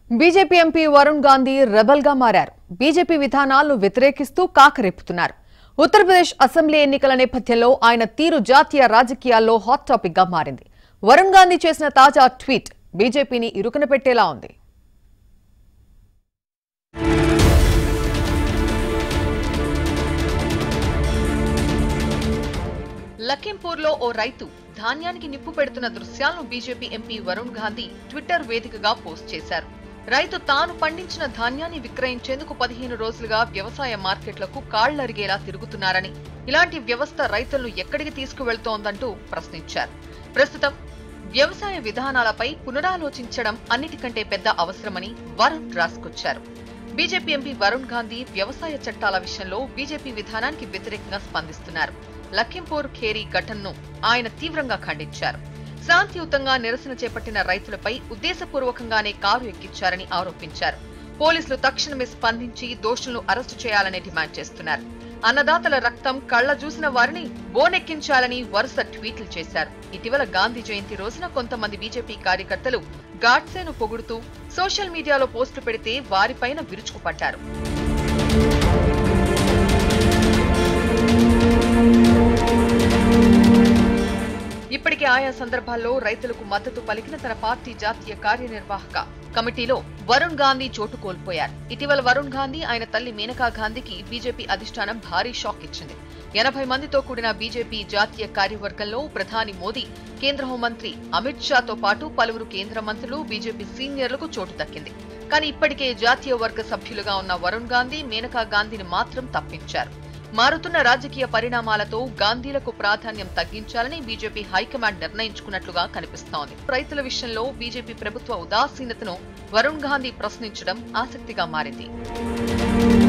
BJP MP Varun Gandhi rebel గా మారారు BJP విధానాలను వ్యతిరేకిస్తూ కాకరేపుతున్నారు ఉత్తరప్రదేశ్ అసెంబ్లీ ఎన్నికల నేపథ్యంలో ఆయన తీరు జాతీయ రాజకీయాల్లో హాట్ టాపిక్ గా మారింది వరుణ్ గాంధీ చేసిన తాజా ట్వీట్ బీజేపీని ఇరుకున పెట్టేలా ఉంది లఖింపూర్లో ఓ రైతు ధాన్యానికి నిప్పు పెడుతున్న దృశ్యాలను BJP MP Varun Gandhi Twitter వేదికగా పోస్ట్ చేశారు రైతు తాను పండించిన ధాన్యాన్ని విక్రయించేందుకు పదిహేను రోజులుగా వ్యవసాయ మార్కెట్లకు కాళ్లరిగేలా తిరుగుతున్నారని ఇలాంటి వ్యవస్థ రైతులను ఎక్కడికి తీసుకువెళ్తోందంటూ ప్రశ్నించారు ప్రస్తుతం వ్యవసాయ విధానాలపై పునరాలోచించడం అన్నిటికంటే పెద్ద అవసరమని వరుణ్ రాసుకొచ్చారు బీజేపీ ఎంపీ వరుణ్ గాంధీ వ్యవసాయ చట్టాల విషయంలో బీజేపీ విధానానికి వ్యతిరేకంగా స్పందిస్తున్నారు లఖింపూర్ ఖేరీ ఘటనను ఆయన తీవ్రంగా ఖండించారు శాంతియుతంగా నిరసన చేపట్టిన రైతులపై ఉద్దేశపూర్వకంగానే కారు ఎక్కించారని ఆరోపించారు పోలీసులు తక్షణమే స్పందించి దోషులను అరెస్టు చేయాలని డిమాండ్ చేస్తున్నారు అన్నదాతల రక్తం కళ్ల చూసిన వారిని బోనెక్కించాలని వరుస ట్వీట్లు చేశారు ఇటీవల గాంధీ జయంతి రోజున కొంతమంది బీజేపీ కార్యకర్తలు గాడ్సేను పొగుడుతూ సోషల్ మీడియాలో పోస్టులు పెడితే వారిపైన విరుచుకుపడ్డారు ఇప్పటికే ఆయా సందర్భాల్లో రైతులకు మద్దతు పలికిన తన పార్టీ జాతీయ కార్యనిర్వాహక కమిటీలో వరుణ్ గాంధీ చోటు కోల్పోయారు ఇటీవల వరుణ్ గాంధీ ఆయన తల్లి మేనకా గాంధీకి బీజేపీ అధిష్టానం భారీ షాక్ ఇచ్చింది ఎనభై మందితో కూడిన బీజేపీ జాతీయ కార్యవర్గంలో ప్రధాని మోదీ కేంద్ర హోంమంత్రి అమిత్ షాతో పాటు పలువురు కేంద్ర మంత్రులు బీజేపీ సీనియర్లకు చోటు దక్కింది కానీ ఇప్పటికే జాతీయ వర్గ సభ్యులుగా ఉన్న వరుణ్ గాంధీ మేనకా గాంధీని మాత్రం తప్పించారు మారుతున్న రాజకీయ పరిణామాలతో గాంధీలకు ప్రాధాన్యం తగ్గించాలని బీజేపీ హైకమాండ్ నిర్ణయించుకున్నట్లుగా కనిపిస్తోంది రైతుల విషయంలో బీజేపీ ప్రభుత్వ ఉదాసీనతను వరుణ్ గాంధీ ప్రశ్నించడం ఆసక్తిగా మారింది